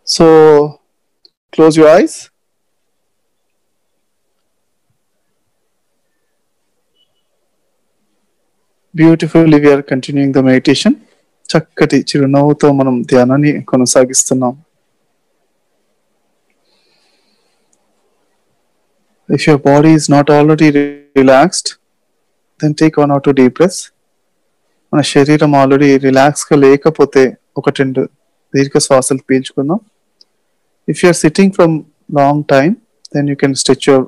So close your eyes. Beautifully we are continuing the meditation చక్కటి చిరునవ్వుతో మనం ధ్యానాన్ని కొనసాగిస్తున్నాం if your body is not already relaxed then take one or two deep breath మన శరీరం already relax గా లేకపోతే ఒకటి రెండు దీర్ఘ శ్వాసలు పీల్చుకుందాం if you are sitting from long time then you can stretch your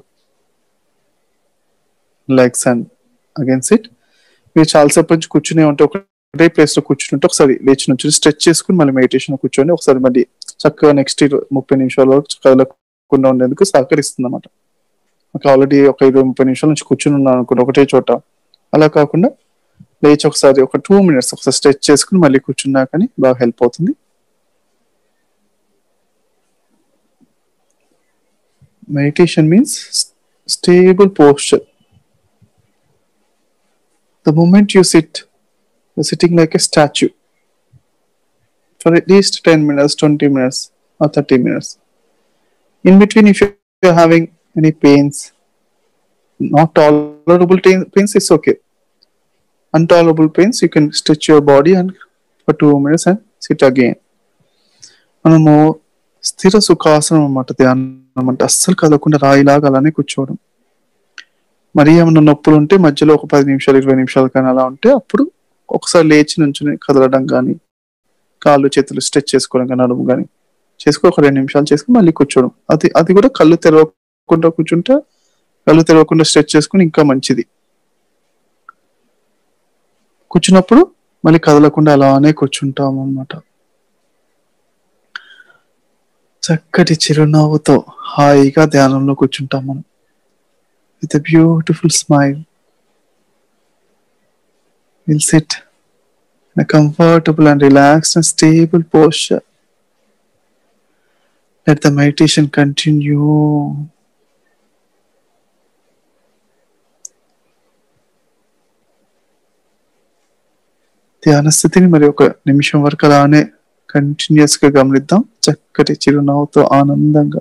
legs and again sit మీరు చాలాసేపు నుంచి కూర్చునే ఉంటే ఒకటే ప్లేస్ లో కూర్చుంటే ఒకసారి లేచి నుంచి స్ట్రెచ్ చేసుకుని మళ్ళీ మెడిటేషన్ కూర్చొని ఒకసారి మళ్ళీ చక్కగా నెక్స్ట్ ముప్పై నిమిషాల వరకు కదలకుండా ఉండేందుకు సహకరిస్తుంది అనమాట ఒక ఆల్రెడీ ఒక ఇరవై ముప్పై నిమిషాల నుంచి కూర్చుని ఉన్నాను అనుకుంటే ఒకటే చోట అలా కాకుండా లేచి ఒకసారి ఒక టూ మినిట్స్ ఒకసారి స్ట్రెచ్ చేసుకుని మళ్ళీ కూర్చున్నా కానీ బాగా హెల్ప్ అవుతుంది meditation means stable posture the moment you sit, you're sitting like a statue for at least 10 minutes, 20 minutes, or 30 minutes. In between, if you're having any pains, not tolerable pains, it's okay. Intolerable pains, you can stretch your body and for two minutes and sit again. మనము స్థిర సుఖాసనం అన్నమాట ధ్యానం అంటే అస్సలు కదలకుండా రాయిలాగా అలానే కూర్చోవడం మరి ఏమైనా నొప్పులు ఉంటే మధ్యలో ఒక పది నిమిషాలు ఇరవై నిమిషాలు కానీ అలా ఉంటే అప్పుడు ఒకసారి లేచి నుంచుని కదలడం కానీ కాళ్ళు చేతులు స్ట్రెచ్ చేసుకోవడం కానీ నడుము కానీ చేసుకో ఒక రెండు నిమిషాలు చేసుకుని మళ్ళీ కూర్చోవడం అది అది కూడా కళ్ళు తెరవకుండా కూర్చుంటే కళ్ళు తెరవకుండా స్ట్రెచ్ చేసుకుని ఇంకా మంచిది కూర్చున్నప్పుడు మళ్ళీ కదలకుండా అలానే కూర్చుంటాం అన్నమాట చక్కటి చిరునవ్వుతో హాయిగా ధ్యానంలో కూర్చుంటాం మనం with a beautiful smile. We'll sit in a comfortable and relaxed and stable posture. Let the meditation continue. ధ్యాన స్థితిని మరి ఒక నిమిషం వరకు అలానే కంటిన్యూస్ గా గమనిద్దాం చక్కటి చిరునవ్వుతో ఆనందంగా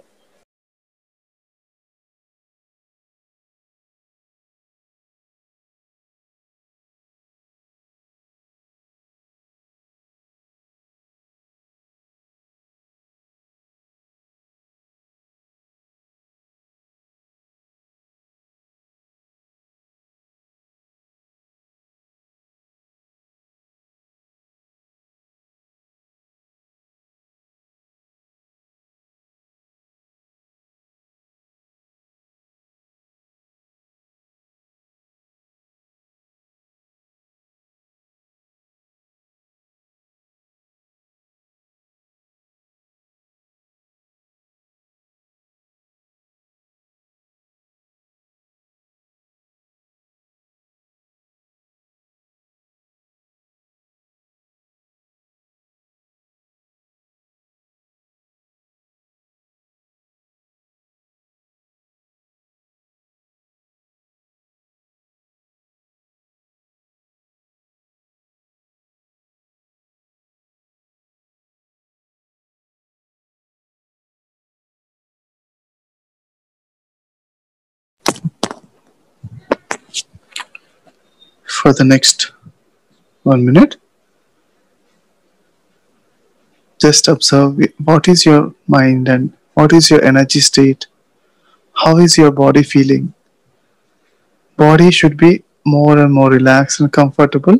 for the next one minute. Just observe what is your mind and what is your energy state. How is your body feeling? Body should be more and more relaxed and comfortable.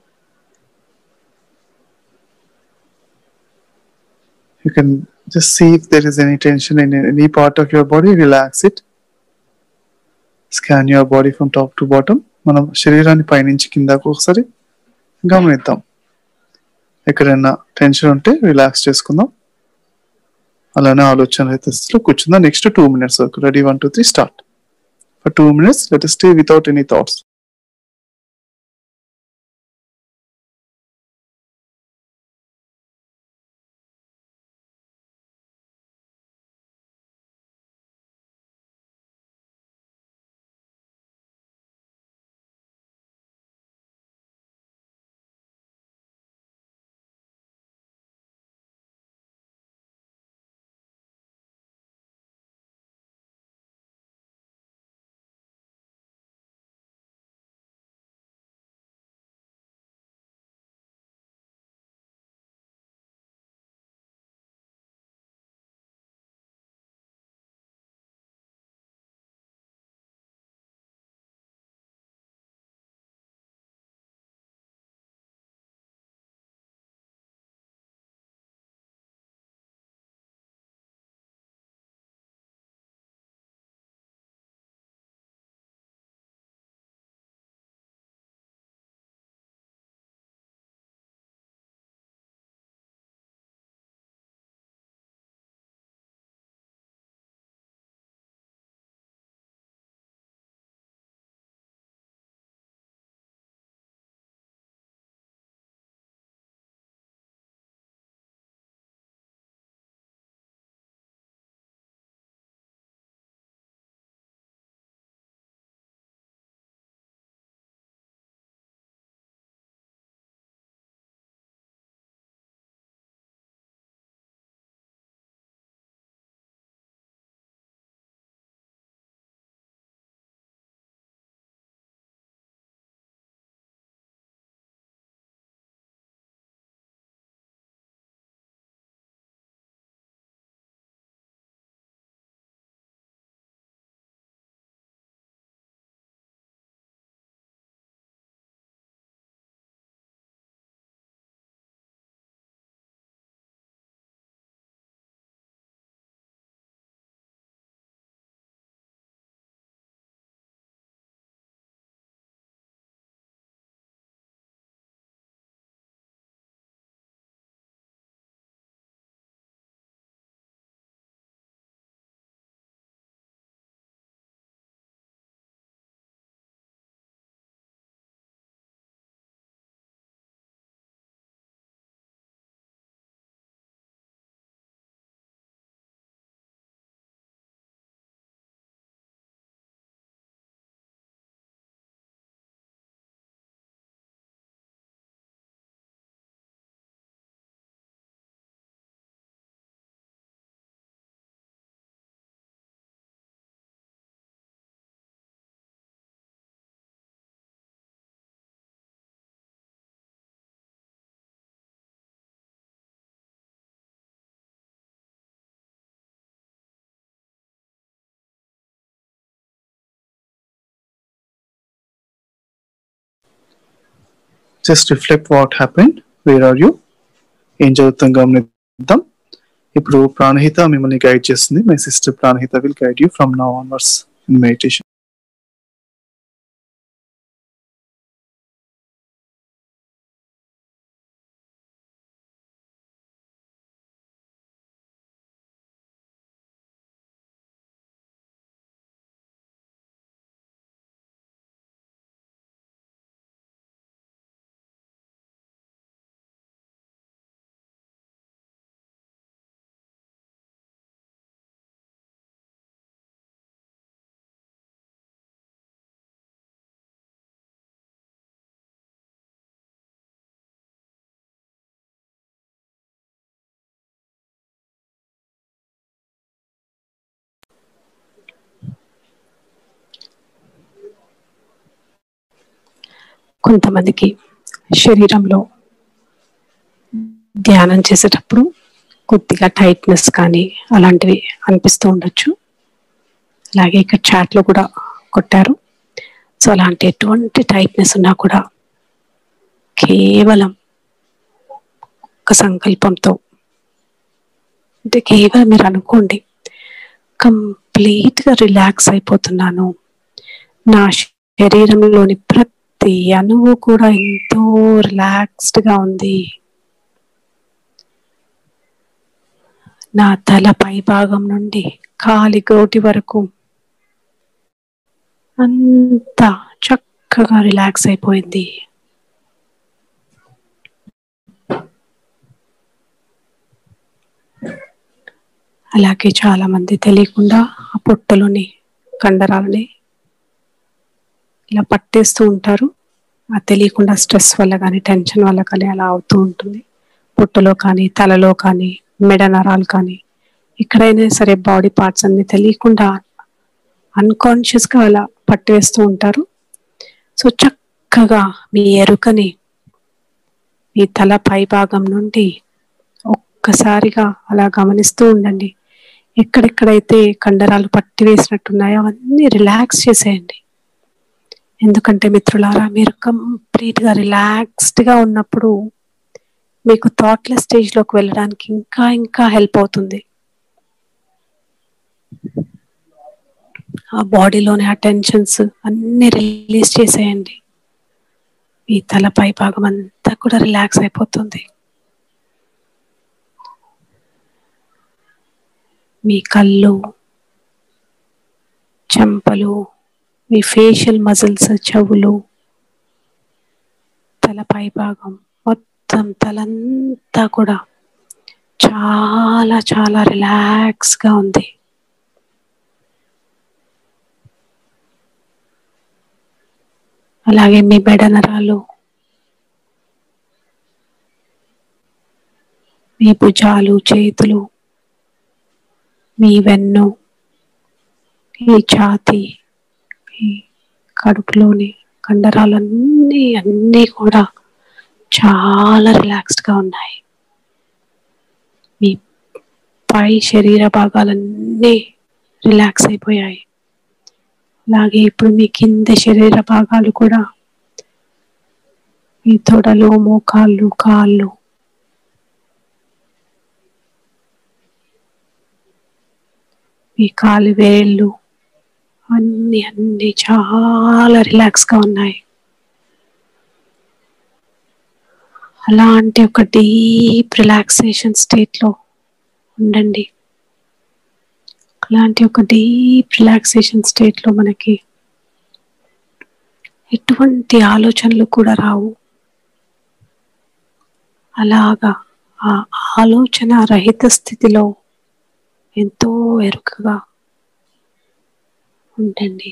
You can just see if there is any tension in any part of your body, relax it. Scan your body from top to bottom. మనం శరీరాన్ని పైనుంచి కిందకు ఒకసారి గమనిద్దాం ఎక్కడైనా tension ఉంటే relax చేసుకుందాం అలానే ఆలోచన స్థితిలో కూర్చుందాం నెక్స్ట్ టూ మినిట్స్ వరకు ready one two three start for two minutes let stay without any thoughts just reflect what happen where are you ఏం జరుగుతుందో గమనిద్దాం ఇప్పుడు ప్రాణహిత మిమ్మల్ని గైడ్ చేస్తుంది my sister Pranahita will guide you from now onwards in meditation కొంతమందికి శరీరంలో ధ్యానం చేసేటప్పుడు కొద్దిగా టైట్నెస్ కానీ అలాంటివి అనిపిస్తూ ఉండొచ్చు అలాగే ఇక్కడ చాట్లో కూడా కొట్టారు సో అలాంటి ఎటువంటి టైట్నెస్ ఉన్నా కూడా కేవలం ఒక సంకల్పంతో అంటే కేవలం మీరు అనుకోండి కంప్లీట్గా రిలాక్స్ అయిపోతున్నాను నా శరీరంలోని ప్రతి అణువు కూడా ఎంతో రిలాక్స్డ్ గా ఉంది నా తల పై భాగం నుండి కాలి గోటి వరకు అంతా చక్కగా రిలాక్స్ అయిపోయింది అలాగే చాలా మంది తెలియకుండా ఆ పొట్టలోని కండరాలని ఇలా పట్టేస్తూ ఉంటారు ఆ తెలియకుండా స్ట్రెస్ వల్ల కానీ టెన్షన్ వల్ల కానీ అలా అవుతూ ఉంటుంది పొట్టలో కానీ తలలో కానీ మెడ నరాలు కానీ ఎక్కడైనా సరే బాడీ పార్ట్స్ అన్ని తెలియకుండా అన్కాన్షియస్గా అలా పట్టివేస్తూ ఉంటారు సో చక్కగా మీ ఎరుకని మీ తల పై భాగం నుండి ఒక్కసారిగా అలా గమనిస్తూ ఉండండి ఎక్కడెక్కడైతే కండరాలు పట్టి వేసినట్టున్నాయో అవన్నీ రిలాక్స్ చేసేయండి ఎందుకంటే మిత్రులారా మీరు కంప్లీట్గా రిలాక్స్డ్గా ఉన్నప్పుడు మీకు థాట్లెస్ స్టేజ్లోకి వెళ్ళడానికి ఇంకా ఇంకా హెల్ప్ అవుతుంది ఆ బాడీలోని ఆ టెన్షన్స్ అన్ని రిలీజ్ చేసేయండి మీ తలపై భాగం అంతా కూడా రిలాక్స్ అయిపోతుంది మీ కళ్ళు చెంపలు మీ ఫేషియల్ మజిల్స్ చెవులు తలపై భాగం మొత్తం తలంతా కూడా చాలా చాలా రిలాక్స్గా ఉంది అలాగే మీ మెడ నరాలు మీ భుజాలు చేతులు మీ వెన్ను మీ ఛాతి మీ కడుపులోని కండరాలన్నీ అన్నీ కూడా చాలా రిలాక్స్డ్గా ఉన్నాయి మీ పై శరీర భాగాలన్నీ రిలాక్స్ అయిపోయాయి అలాగే ఇప్పుడు మీ కింద శరీర భాగాలు కూడా మీ తొడలు మోకాళ్ళు కాళ్ళు మీ కాలు వేళ్ళు అన్ని అన్ని చాలా రిలాక్స్గా ఉన్నాయి అలాంటి ఒక డీప్ రిలాక్సేషన్ స్టేట్లో ఉండండి అలాంటి ఒక డీప్ రిలాక్సేషన్ స్టేట్లో మనకి ఎటువంటి ఆలోచనలు కూడా రావు అలాగా ఆ ఆలోచన రహిత స్థితిలో ఎంతో ఎరుకగా ఉండండి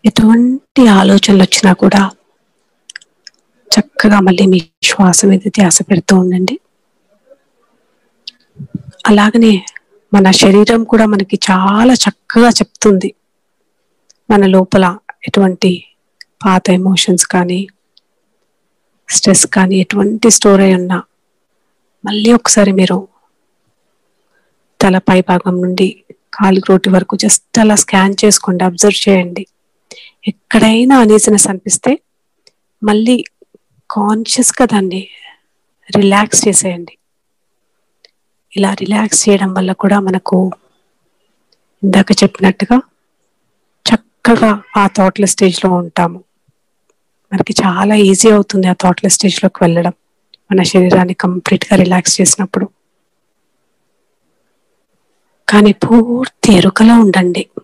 ఎటువంటి ఆలోచనలు వచ్చినా కూడా చక్కగా మళ్ళీ మీ శ్వాస మీద ధ్యాస పెడుతూ ఉండండి అలాగనే మన శరీరం కూడా మనకి చాలా చక్కగా చెప్తుంది మన లోపల ఎటువంటి పాత ఎమోషన్స్ కానీ స్ట్రెస్ కానీ ఎటువంటి స్టోర్ అయి ఉన్నా మళ్ళీ ఒకసారి మీరు తల పై భాగం నుండి కాలు రోటి వరకు జస్ట్ అలా స్కాన్ చేసుకోండి అబ్జర్వ్ చేయండి ఎక్కడైనా అనీజినెస్ అనిపిస్తే మళ్ళీ కాన్షియస్గా దాన్ని రిలాక్స్ చేసేయండి ఇలా రిలాక్స్ చేయడం వల్ల కూడా మనకు ఇందాక చెప్పినట్టుగా చక్కగా ఆ థాట్ల స్టేజ్లో ఉంటాము మనకి చాలా ఈజీ అవుతుంది ఆ థాట్ల స్టేజ్లోకి వెళ్ళడం మన శరీరాన్ని కంప్లీట్గా రిలాక్స్ చేసినప్పుడు కానీ పూర్తి ఎరుకలో ఉండండి